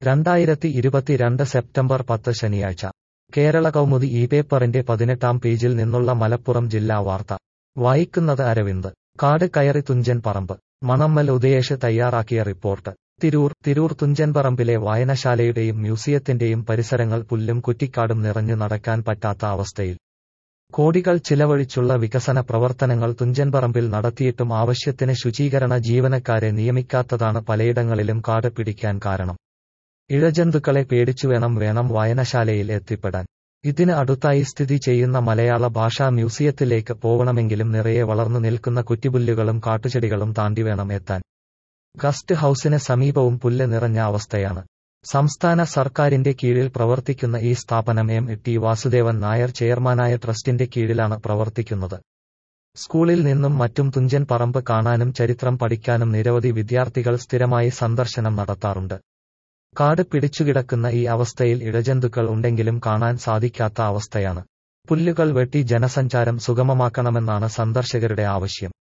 രണ്ടായിരത്തി ഇരുപത്തിരണ്ട് സെപ്റ്റംബർ പത്ത് ശനിയാഴ്ച കേരള കൗമുദി ഈ പേപ്പറിന്റെ പതിനെട്ടാം പേജിൽ നിന്നുള്ള മലപ്പുറം ജില്ലാ വാർത്ത വായിക്കുന്നത് അരവിന്ദ് കാട് കയറി തുഞ്ചൻ പറമ്പ് മണമ്മൽ ഉദയേഷ് തയ്യാറാക്കിയ റിപ്പോർട്ട് തിരൂർ തിരൂർ തുഞ്ചൻപറമ്പിലെ വായനശാലയുടെയും മ്യൂസിയത്തിന്റെയും പരിസരങ്ങൾ പുല്ലും കുറ്റിക്കാടും നിറഞ്ഞു നടക്കാൻ പറ്റാത്ത അവസ്ഥയിൽ കോടികൾ ചിലവഴിച്ചുള്ള വികസന പ്രവർത്തനങ്ങൾ തുഞ്ചൻപറമ്പിൽ നടത്തിയിട്ടും ആവശ്യത്തിന് ശുചീകരണ ജീവനക്കാരെ നിയമിക്കാത്തതാണ് പലയിടങ്ങളിലും കാട് പിടിക്കാൻ കാരണം ഇഴജന്തുക്കളെ പേടിച്ചുവേണം വേണം വായനശാലയിൽ എത്തിപ്പെടാൻ ഇതിന് അടുത്തായി സ്ഥിതി ചെയ്യുന്ന മലയാള ഭാഷാ മ്യൂസിയത്തിലേക്ക് പോകണമെങ്കിലും നിറയെ വളർന്നു നിൽക്കുന്ന കുറ്റിപുല്ലുകളും കാട്ടുചെടികളും താണ്ടി വേണം എത്താൻ ഗസ്റ്റ് ഹൌസിന് സമീപവും പുല്ല് നിറഞ്ഞ അവസ്ഥയാണ് സംസ്ഥാന സർക്കാരിന്റെ കീഴിൽ പ്രവർത്തിക്കുന്ന ഈ സ്ഥാപനം എം ടി വാസുദേവൻ നായർ ചെയർമാനായ ട്രസ്റ്റിന്റെ കീഴിലാണ് പ്രവർത്തിക്കുന്നത് സ്കൂളിൽ നിന്നും മറ്റും തുഞ്ചൻ പറമ്പ് കാണാനും ചരിത്രം പഠിക്കാനും നിരവധി വിദ്യാർത്ഥികൾ സ്ഥിരമായി സന്ദർശനം നടത്താറുണ്ട് കാട് പിടിച്ചുകിടക്കുന്ന ഈ അവസ്ഥയിൽ ഇഴജന്തുക്കൾ ഉണ്ടെങ്കിലും കാണാൻ സാധിക്കാത്ത അവസ്ഥയാണ് പുല്ലുകൾ വെട്ടി ജനസഞ്ചാരം സുഗമമാക്കണമെന്നാണ് സന്ദർശകരുടെ ആവശ്യം